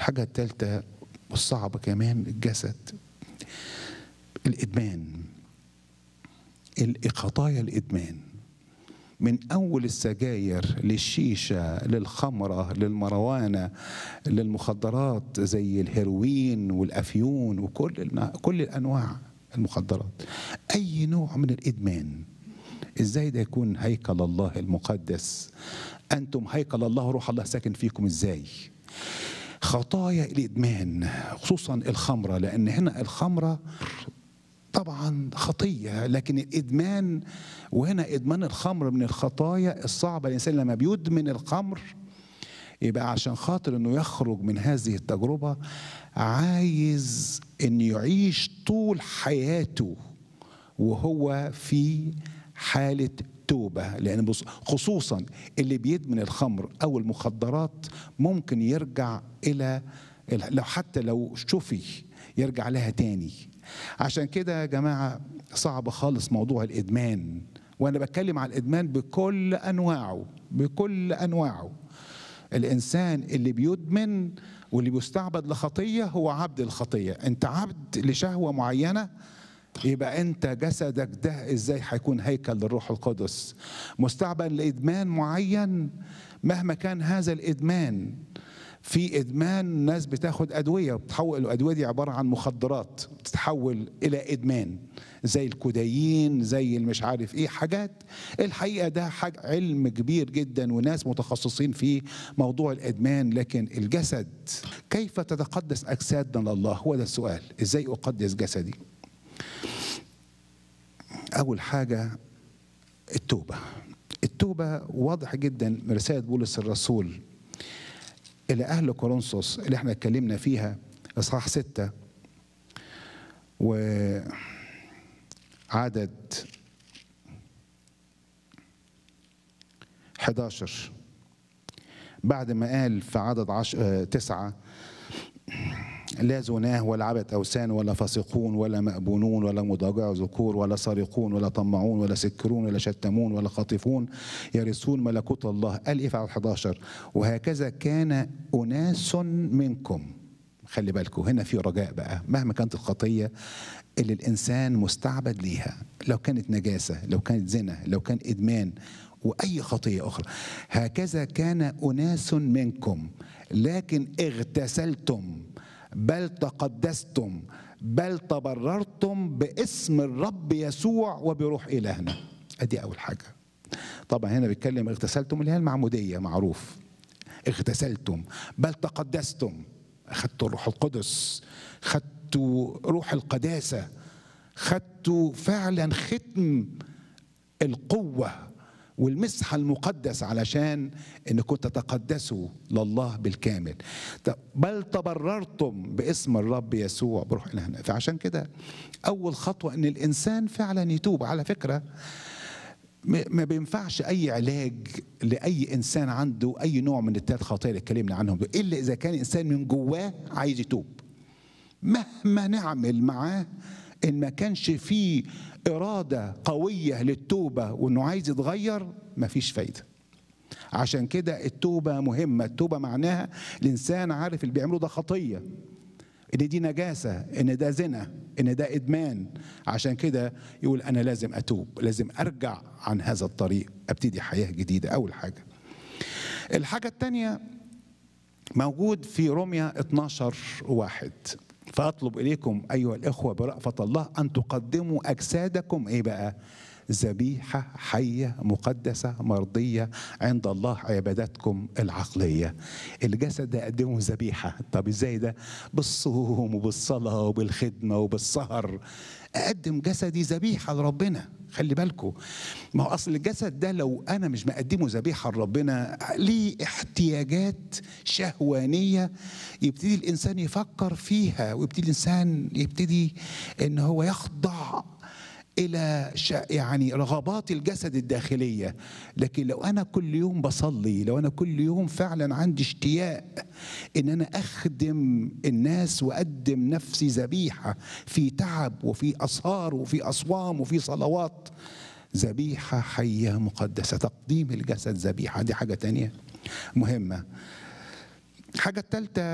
الحاجة الثالثة والصعبة كمان الجسد الإدمان خطايا الإدمان من أول السجاير للشيشة للخمرة للمروانة للمخدرات زي الهيروين والأفيون وكل كل الأنواع المخدرات أي نوع من الإدمان إزاي ده يكون هيكل الله المقدس أنتم هيكل الله روح الله ساكن فيكم إزاي خطايا الإدمان خصوصا الخمرة لأن هنا الخمرة طبعا خطية لكن الإدمان وهنا إدمان الخمر من الخطايا الصعبة الإنسان لما بيدمن الخمر يبقى عشان خاطر انه يخرج من هذه التجربة عايز انه يعيش طول حياته وهو في حالة توبة لأن خصوصا اللي بيدمن الخمر أو المخدرات ممكن يرجع إلى لو حتى لو شفي يرجع لها تاني عشان كده يا جماعة صعب خالص موضوع الإدمان وأنا بتكلم على الإدمان بكل أنواعه بكل أنواعه الإنسان اللي بيدمن واللي بيستعبد لخطية هو عبد الخطية أنت عبد لشهوة معينة يبقى انت جسدك ده ازاي هيكون هيكل للروح القدس مستعبد لادمان معين مهما كان هذا الادمان في ادمان ناس بتاخد ادويه وبتحول الادويه دي عباره عن مخدرات بتتحول الى ادمان زي الكودايين زي المش عارف ايه حاجات الحقيقه ده حاجة علم كبير جدا وناس متخصصين في موضوع الادمان لكن الجسد كيف تتقدس اجسادنا لله هو ده السؤال ازاي اقدس جسدي أول حاجة التوبة التوبة واضح جدا من رسالة بولس الرسول إلى أهل كورنثوس اللي احنا اتكلمنا فيها إصحاح ستة وعدد 11 بعد ما قال في عدد عش... تسعة لا زناه ولا عبد أوثان ولا فاسقون ولا مأبونون ولا مضاجع ذكور ولا سارقون ولا طمعون ولا سكرون ولا شتمون ولا خاطفون يرثون ملكوت الله قال إيه في عدد 11 وهكذا كان أناس منكم خلي بالكم هنا في رجاء بقى مهما كانت الخطية اللي الإنسان مستعبد ليها لو كانت نجاسة لو كانت زنا لو كان إدمان وأي خطية أخرى هكذا كان أناس منكم لكن اغتسلتم بل تقدستم بل تبررتم باسم الرب يسوع وبروح إلهنا أدي أول حاجة طبعا هنا بيتكلم اغتسلتم اللي هي المعمودية معروف اغتسلتم بل تقدستم أخذتوا الروح القدس خدتوا روح القداسة خدتوا فعلا ختم القوة والمسحة المقدس علشان انكم تتقدسوا لله بالكامل بل تبررتم باسم الرب يسوع بروح الهنا فعشان كده اول خطوة ان الانسان فعلا يتوب على فكرة ما بينفعش اي علاج لاي انسان عنده اي نوع من الثلاث خطايا اللي اتكلمنا عنهم دول الا اذا كان انسان من جواه عايز يتوب مهما نعمل معاه ان ما كانش فيه اراده قويه للتوبه وانه عايز يتغير مفيش فايده عشان كده التوبه مهمه التوبه معناها الانسان عارف اللي بيعمله ده خطيه ان دي نجاسه ان ده زنا ان ده ادمان عشان كده يقول انا لازم اتوب لازم ارجع عن هذا الطريق ابتدي حياه جديده اول حاجه الحاجه الثانيه موجود في روميا 12 واحد فاطلب اليكم ايها الاخوه برأفه الله ان تقدموا اجسادكم ايه بقى؟ ذبيحه حيه مقدسه مرضيه عند الله عبادتكم العقليه. الجسد ده قدمه ذبيحه، طب ازاي ده؟ بالصوم وبالصلاه وبالخدمه وبالسهر. اقدم جسدي ذبيحه لربنا، خلي بالكم. ما هو اصل الجسد ده لو انا مش مقدمه ذبيحه لربنا ليه احتياجات شهوانيه يبتدي الانسان يفكر فيها ويبتدي الانسان يبتدي ان هو يخضع الى يعني رغبات الجسد الداخليه لكن لو انا كل يوم بصلي لو انا كل يوم فعلا عندي اشتياق ان انا اخدم الناس واقدم نفسي ذبيحه في تعب وفي اسهار وفي اصوام وفي صلوات ذبيحه حيه مقدسه تقديم الجسد ذبيحه دي حاجه تانية مهمه الحاجه الثالثه